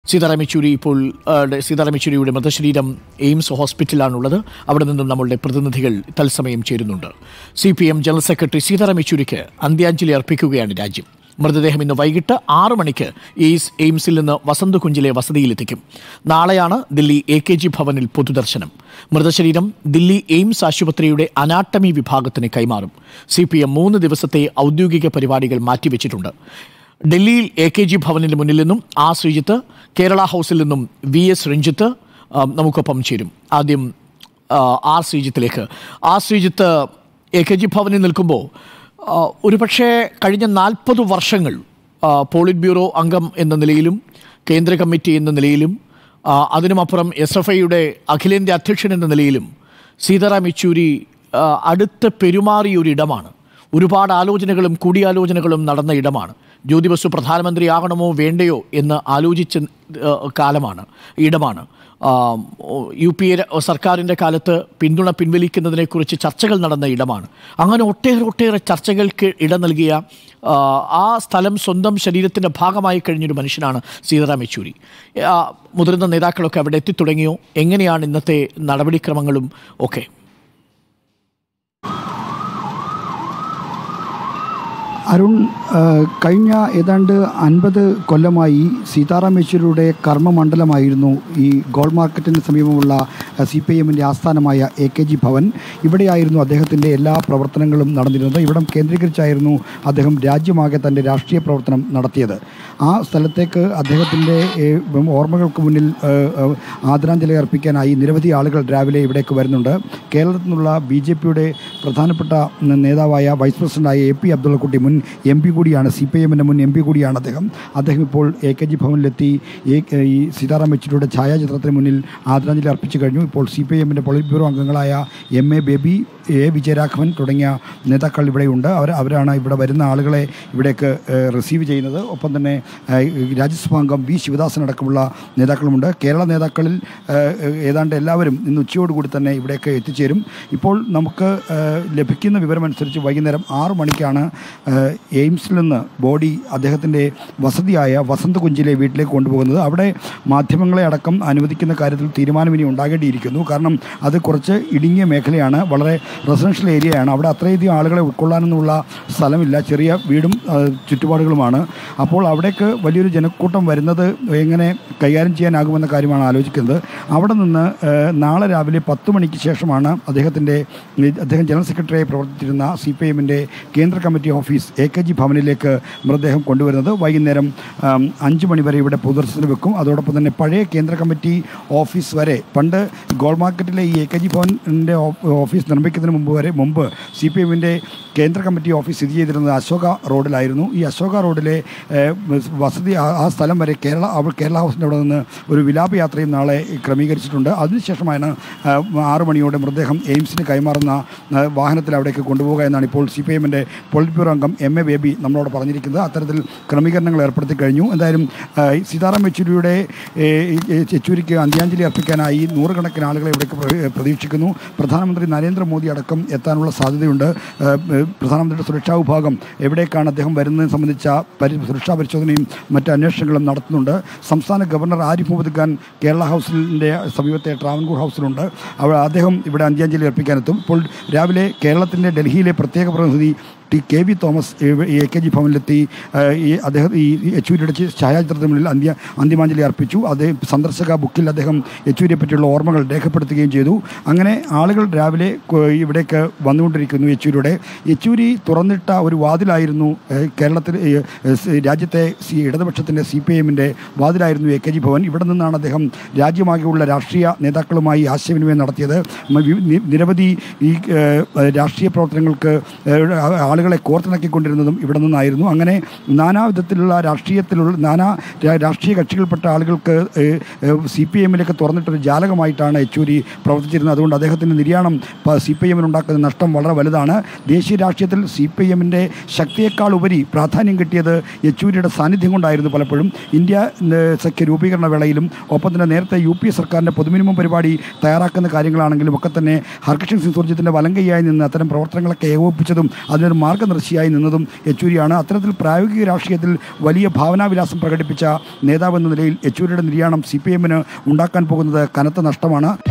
സീതാറാം യെച്ചൂരി ഇപ്പോൾ ആ, ഡ- സീതാറാം യെച്ചൂരിയുടെ മൃതശരീരം എയിംസ് ഹോസ്പിറ്റലിലാണുള്ളത് അവിടെ നിന്നും നമ്മളുടെ പ്രതിനിധികൾ തത്സമയം ചേരുന്നുണ്ട് C P M general secretary Sitaram യെച്ചൂരിക്ക് അന്ത്യാഞ്ജലി അർപ്പിക്കുകയാണ് രാജ്യം മൃതദേഹം ഇന്ന് വൈകിട്ട് ആറ് മണിക്ക് എയിംസ് എയിംസിൽ നിന്ന് വസന്തകുഞ്ചിലെ വസതിയിലെത്തിക്കും നാളെയാണ് ദില്ലി എ കെ ജി ഭവനിൽ പൊതുദർശനം മൃതശരീരം ദില്ലി എയിംസ് ആശുപത്രിയുടെ അനാട്ടമി വിഭാഗത്തിന് കൈമാറും സി പി എം മൂന്ന് ദിവസത്തെ ഔദ്യോഗിക പരിപാടികൾ മാറ്റിവെച്ചിട്ടുണ്ട് ഡൽഹിയിൽ എ കെ ജി ഭവനിന് മുന്നിൽ നിന്നും ആ ശ്രീജിത്ത് കേരള ഹൗസിൽ നിന്നും വി എസ് രഞ്ജിത്ത് ആ, നമുക്കൊപ്പം ചേരും ആദ്യം ആ, ആർ ശ്രീജിത്തിലേക്ക് R Sreejith A K G ഭവനിൽ നിൽക്കുമ്പോൾ ആ, ഒരുപക്ഷേ കഴിഞ്ഞ നാൽപ്പത് വർഷങ്ങൾ ആ, പോളിറ്റ് ബ്യൂറോ അംഗം എന്ന നിലയിലും കേന്ദ്ര കമ്മിറ്റി എന്ന നിലയിലും ആ, അതിനുമപ്പുറം എസ് എഫ് ഐയുടെ അഖിലേന്ത്യാ അധ്യക്ഷൻ എന്ന നിലയിലും സീതാറാം യെച്ചൂരി ആ, അടുത്ത് പെരുമാറിയ ഒരു ഇടമാണ് ഒരുപാട് ആലോചനകളും കൂടിയാലോചനകളും നടന്ന ഇടമാണ് ജ്യോതി ബസു പ്രധാനമന്ത്രിയാകണമോ വേണ്ടയോ എന്ന് ആലോചിച്ച ആ, കാലമാണ് ഇടമാണ് ആ, യു പി എ സർക്കാരിൻ്റെ കാലത്ത് പിന്തുണ പിൻവലിക്കുന്നതിനെക്കുറിച്ച് ചർച്ചകൾ നടന്ന ഇടമാണ് അങ്ങനെ ഒട്ടേറെ ഒട്ടേറെ ചർച്ചകൾക്ക് ഇട നൽകിയ ആ, ആ സ്ഥലം സ്വന്തം ശരീരത്തിൻ്റെ ഭാഗമായി കഴിഞ്ഞൊരു മനുഷ്യനാണ് സീതാറാം യെച്ചൂരി ആ, മുതിർന്ന നേതാക്കളൊക്കെ അവിടെ എത്തിത്തുടങ്ങിയോ എങ്ങനെയാണ് ഇന്നത്തെ നടപടിക്രമങ്ങളും ഒക്കെ അരുൺ ആ, കഴിഞ്ഞ ഏതാണ്ട് അൻപത് കൊല്ലമായി സീതാറാം യെച്ചൂരിയുടെ കർമ്മമണ്ഡലമായിരുന്നു ഈ ഗോൾ മാർക്കറ്റിന് സമീപമുള്ള സി പി എമ്മിൻ്റെ ആസ്ഥാനമായ എ കെ ജി ഭവൻ ഇവിടെയായിരുന്നു അദ്ദേഹത്തിൻ്റെ എല്ലാ പ്രവർത്തനങ്ങളും നടന്നിരുന്നത് ഇവിടം കേന്ദ്രീകരിച്ചായിരുന്നു അദ്ദേഹം രാജ്യമാകെ തൻ്റെ രാഷ്ട്രീയ പ്രവർത്തനം നടത്തിയത് ആ സ്ഥലത്തേക്ക് അദ്ദേഹത്തിൻ്റെ ഏഹ്, ഓർമ്മകൾക്ക് മുന്നിൽ ഏഹ്, ഏഹ്, ആദരാഞ്ജലി അർപ്പിക്കാനായി നിരവധി ആളുകൾ രാവിലെ ഇവിടേക്ക് വരുന്നുണ്ട് കേരളത്തിൽ നിന്നുള്ള ബി ജെ പിയുടെ പ്രധാനപ്പെട്ട നേതാവായ വൈസ് പ്രസിഡന്റായ എ പി അബ്ദുള്ളക്കുട്ടി മുൻ എം പി കൂടിയാണ് സി പി ഐ എമ്മിൻ്റെ മുൻ എം പി കൂടിയാണ് അദ്ദേഹം അദ്ദേഹം ഇപ്പോൾ എ കെ ജി ഭവനിലെത്തി എ- ഈ സീതാറാം യെച്ചൂരിയുടെ ഛായാചിത്രത്തിന് മുന്നിൽ ആദരാഞ്ജലി അർപ്പിച്ചു കഴിഞ്ഞു ഇപ്പോൾ സി പി ഐ എമ്മിൻ്റെ പോളിറ്റ് ബ്യൂറോ അംഗങ്ങളായ M A Baby A Vijayaraghavan തുടങ്ങിയ നേതാക്കൾ ഇവിടെയുണ്ട് അവർ അവരാണ് ഇവിടെ വരുന്ന ആളുകളെ ഇവിടേക്ക് ഏഹ്, റിസീവ് ചെയ്യുന്നത് ഒപ്പം തന്നെ ഏഹ്, രാജ്യസഭാംഗം വി ശിവദാസൻ അടക്കമുള്ള നേതാക്കളുമുണ്ട് കേരള നേതാക്കളിൽ ഏഹ്, ഏതാണ്ട് എല്ലാവരും ഇന്ന് ഉച്ചയോടുകൂടി തന്നെ ഇവിടേക്ക് എത്തിച്ചേരും ഇപ്പോൾ നമുക്ക് ഏഹ്, ലഭിക്കുന്ന വിവരമനുസരിച്ച് വൈകുന്നേരം ആറു മണിക്കാണ് ഏഹ്, എയിംസിൽ നിന്ന് ബോഡി അദ്ദേഹത്തിൻ്റെ വസതിയായ വസന്തകുഞ്ചിലെ വീട്ടിലേക്ക് കൊണ്ടുപോകുന്നത് അവിടെ മാധ്യമങ്ങളെ അടക്കം അനുവദിക്കുന്ന കാര്യത്തിൽ തീരുമാനം ഇനി ഉണ്ടാകേണ്ടിയിരിക്കുന്നു കാരണം അത് കുറച്ച് ഇടുങ്ങിയ മേഖലയാണ് വളരെ റെസിഡൻഷ്യൽ ഏരിയയാണ് അവിടെ അത്രയധികം ആളുകളെ ഉൾക്കൊള്ളാനൊന്നുമുള്ള സ്ഥലമില്ല ചെറിയ വീടും ആ, ചുറ്റുപാടുകളുമാണ് അപ്പോൾ അവിടേക്ക് വലിയൊരു ജനക്കൂട്ടം വരുന്നത് എങ്ങനെ കൈകാര്യം ചെയ്യാനാകുമെന്ന കാര്യമാണ് ആലോചിക്കുന്നത് അവിടെ നിന്ന് ആ, നാളെ രാവിലെ പത്ത് മണിക്ക് ശേഷമാണ് അദ്ദേഹത്തിൻ്റെ അദ്ദേഹം ജനറൽ സെക്രട്ടറിയായി പ്രവർത്തിച്ചിരുന്ന സി പി എമ്മിൻ്റെ കേന്ദ്ര committee office A K G ഭവനിലേക്ക് മൃതദേഹം കൊണ്ടുവരുന്നത് വൈകുന്നേരം ആം, അഞ്ച് മണി വരെ ഇവിടെ പൊതുദർശനത്തിന് വെക്കും അതോടൊപ്പം തന്നെ പഴയ കേന്ദ്ര കമ്മിറ്റി ഓഫീസ് വരെ പണ്ട് ഗോൾ മാർക്കറ്റിലെ ഈ എ കെ ജി ഭവൻ്റെ ഓഫീസ് നിർമ്മിക്കുന്നതിന് മുമ്പ് വരെ മുമ്പ് സി പി എമ്മിൻ്റെ കേന്ദ്ര കമ്മിറ്റി ഓഫീസ് സ്ഥിതി ചെയ്തിരുന്നത് അശോക റോഡിലായിരുന്നു ഈ അശോക റോഡിലെ ഏഹ്, വസതി ആ- ആ സ്ഥലം വരെ കേരള അവ- കേരള ഹൗസിൻ്റെ അവിടെ നിന്ന് ഒരു വിലാപ യാത്രയും നാളെ ക്രമീകരിച്ചിട്ടുണ്ട് അതിനുശേഷമാണ് ആഹ്, ആറ് മണിയോടെ മൃതദേഹം എയിംസിന് കൈമാറുന്ന ആഹ്, വാഹനത്തിൽ അവിടേക്ക് കൊണ്ടുപോകുക എന്നാണ് ഇപ്പോൾ സി പി എമ്മിൻ്റെ പോളിറ്റ് ബ്യൂറോ അംഗം എം എ ബേബി നമ്മളോട് പറഞ്ഞിരിക്കുന്നത് അത്തരത്തിൽ ക്രമീകരണങ്ങൾ ഏർപ്പെടുത്തി കഴിഞ്ഞു എന്തായാലും ആഹ്, സീതാറാം യെച്ചൂരിയുടെ ഏഹ്, ഈ യെച്ചൂരിക്ക് അന്ത്യാഞ്ജലി അർപ്പിക്കാനായി നൂറുകണക്കിന് ആളുകളെ ഇവിടേക്ക് പ്ര- പ്രതീക്ഷിക്കുന്നു പ്രധാനമന്ത്രി നരേന്ദ്രമോദി അടക്കം എത്താനുള്ള സാധ്യതയുണ്ട് ഏഹ്, ഏഹ്, പ്രധാനമന്ത്രിയുടെ സുരക്ഷാ വിഭാഗം എവിടേക്കാണ് അദ്ദേഹം വരുന്നതിനെ സംബന്ധിച്ച പരി സുരക്ഷാ പരിശോധനയും മറ്റ് അന്വേഷണങ്ങളും നടത്തുന്നുണ്ട് സംസ്ഥാന ഗവർണർ ആരിഫ് മുഹമ്മദ് ഖാൻ കേരള ഹൗസിൻ്റെ സമീപത്തെ ട്രാവൻകൂർ ഹൗസിലുണ്ട് അവിടെ അദ്ദേഹം ഇവിടെ അന്ത്യാഞ്ജലി അർപ്പിക്കാനെത്തും ഇപ്പോൾ രാവിലെ കേരളത്തിൻ്റെ ഡൽഹിയിലെ പ്രത്യേക പ്രതിനിധി T K V Thomas A K G ഭവനിലെത്തി ആ, ഈ അദ്ദേഹം ഈ ഈ യെച്ചൂരിയുടെ ചി- ഛായാചിത്രത്തിന് മുന്നിൽ അന്ത്യ അന്തിമാഞ്ജലി അർപ്പിച്ചു അദ്ദേഹം സന്ദർശക ബുക്കിൽ അദ്ദേഹം യെച്ചൂരിയെ പറ്റിയുള്ള ഓർമ്മകൾ രേഖപ്പെടുത്തുകയും ചെയ്തു അങ്ങനെ ആളുകൾ രാവിലെ കൊ- ഇവിടേക്ക് വന്നുകൊണ്ടിരിക്കുന്നു യെച്ചൂരിയുടെ യെച്ചൂരി തുറന്നിട്ട ഒരു വാതിലായിരുന്നു ഏഹ്, കേരളത്തിൽ ഏഹ്, ഏഹ്, രാജ്യത്തെ സി ഇടതുപക്ഷത്തിൻ്റെ സി പി എമ്മിൻ്റെ വാതിലായിരുന്നു എ കെ ജി ഭവൻ ഇവിടെ നിന്നാണ് അദ്ദേഹം രാജ്യമാകെയുള്ള രാഷ്ട്രീയ നേതാക്കളുമായി ആശയവിനിമയം നടത്തിയത് മ- വി- നി- നിരവധി ഈ ഏഹ്, രാഷ്ട്രീയ പ്രവർത്തനങ്ങൾക്ക് ഏഹ്, ആ- ആളുകളെ കോർത്തിണക്കിക്കൊണ്ടിരുന്നതും ഇവിടെ നിന്നായിരുന്നു അങ്ങനെ നാനാവിധത്തിലുള്ള രാഷ്ട്രീയത്തിലുള്ള നാനാ രാ- രാഷ്ട്രീയ കക്ഷികൾപ്പെട്ട ആളുകൾക്ക് സി പി എമ്മിലേക്ക് തുറന്നിട്ടൊരു ജാലകമായിട്ടാണ് യെച്ചൂരി പ്രവർത്തിച്ചിരുന്നത് അതുകൊണ്ട് അദ്ദേഹത്തിൻ്റെ നിര്യാണം സി പി എമ്മിനുണ്ടാക്കുന്ന നഷ്ടം വളരെ വലുതാണ് ദേശീയ രാഷ്ട്രീയത്തിൽ സി പി എമ്മിൻ്റെ ശക്തിയേക്കാൾ ഉപരി പ്രാധാന്യം കിട്ടിയത് യെച്ചൂരിയുടെ സാന്നിധ്യം കൊണ്ടായിരുന്നു പലപ്പോഴും ഇന്ത്യ ഏഹ്, സഖ്യ രൂപീകരണ വേളയിലും ഒപ്പം തന്നെ നേരത്തെ യു പി എ സർക്കാരിൻ്റെ പൊതുമിനിമം പരിപാടി തയ്യാറാക്കുന്ന കാര്യങ്ങളാണെങ്കിലും ഒക്കെ തന്നെ ഹർകൃഷ്ണൻ സിംഗ് സുർജിത്തിൻ്റെ വലങ്കയ്യായി നിന്ന് അത്തരം പ്രവർത്തനങ്ങളൊക്കെ ഏകോപിപ്പിച്ചതും അതിനൊരു മാർഗനിർത്തിയായി നിന്നതും യെച്ചൂരിയാണ് അത്തരത്തിൽ പ്രായോഗിക രാഷ്ട്രീയത്തിൽ വലിയ ഭാവനാവിലാസം പ്രകടിപ്പിച്ച നേതാവെന്ന നിലയിൽ യെച്ചൂരിയുടെ നിര്യാണം സി പി എമ്മിന് ഉണ്ടാക്കാൻ പോകുന്നത് കനത്ത നഷ്ടമാണ്